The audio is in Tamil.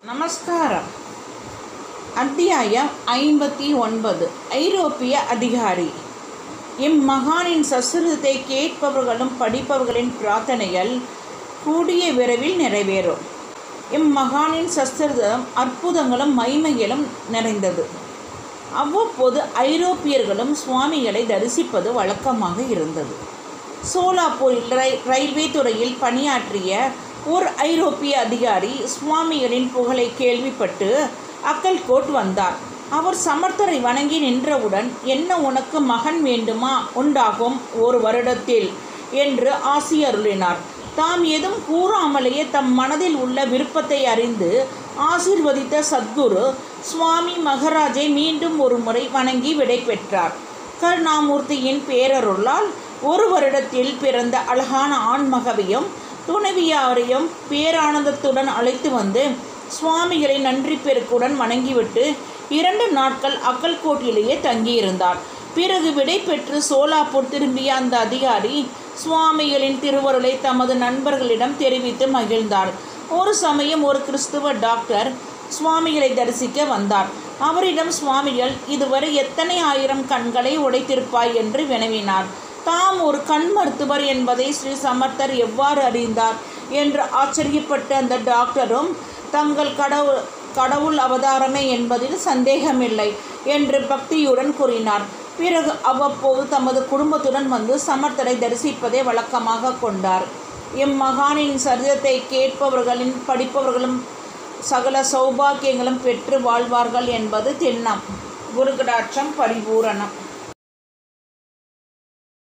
நமஸ்காரம் அத்தியாயம் ஐம்பத்தி ஒன்பது ஐரோப்பிய அதிகாரி இம்மகானின் சசுரத்தை கேட்பவர்களும் படிப்பவர்களின் பிரார்த்தனைகள் கூடிய விரைவில் நிறைவேறும் இம்மகானின் சஸ்திரதம் அற்புதங்களும் மைமையிலும் நிறைந்தது அவ்வப்போது ஐரோப்பியர்களும் சுவாமிகளை தரிசிப்பது வழக்கமாக இருந்தது சோலாப்பூரில் ரை ரயில்வே துறையில் பணியாற்றிய ஒரு ஐரோப்பிய அதிகாரி சுவாமிகளின் புகழை கேள்விப்பட்டு அக்கல்கோட் வந்தார் அவர் சமர்த்தரை வணங்கி நின்றவுடன் என்ன உனக்கு மகன் வேண்டுமா உண்டாகும் ஒரு வருடத்தில் என்று ஆசி அருளினார் தாம் எதுவும் கூறாமலேயே தம் மனதில் உள்ள விருப்பத்தை அறிந்து ஆசீர்வதித்த சத்குரு சுவாமி மகராஜை மீண்டும் ஒரு முறை வணங்கி விடை பெற்றார் கருணாமூர்த்தியின் பேரருளால் ஒரு வருடத்தில் பிறந்த அழகான ஆண்மகவையும் துணைவியாரையும் பேரானந்தத்துடன் அழைத்து வந்து சுவாமிகளை நன்றி பெருக்குடன் வணங்கிவிட்டு இரண்டு நாட்கள் அக்கல்கோட்டிலேயே தங்கியிருந்தார் பிறகு விடை பெற்று சோலாப்பூர் திரும்பிய அந்த அதிகாரி சுவாமிகளின் திருவருளை தமது நண்பர்களிடம் தெரிவித்து மகிழ்ந்தார் ஒரு சமயம் ஒரு கிறிஸ்துவ டாக்டர் சுவாமிகளை தரிசிக்க வந்தார் அவரிடம் சுவாமிகள் இதுவரை எத்தனை ஆயிரம் கண்களை உடைத்திருப்பாய் என்று வினவினார் தாம் ஒரு கண் மருத்துவர் என்பதை ஸ்ரீ சமர்த்தர் எவ்வாறு அறிந்தார் என்று ஆச்சரியப்பட்ட அந்த டாக்டரும் தங்கள் கடவுள் கடவுள் அவதாரமே என்பதில் சந்தேகமில்லை என்று பக்தியுடன் கூறினார் பிறகு அவ்வப்போது தமது குடும்பத்துடன் வந்து சமர்த்தரை தரிசிப்பதை வழக்கமாக கொண்டார் இம்மகானின் சரிதத்தை கேட்பவர்களின் படிப்பவர்களும் சகல சௌபாக்கியங்களும் பெற்று வாழ்வார்கள் என்பது திண்ணம் குருகடாட்சம் பரிபூரணம்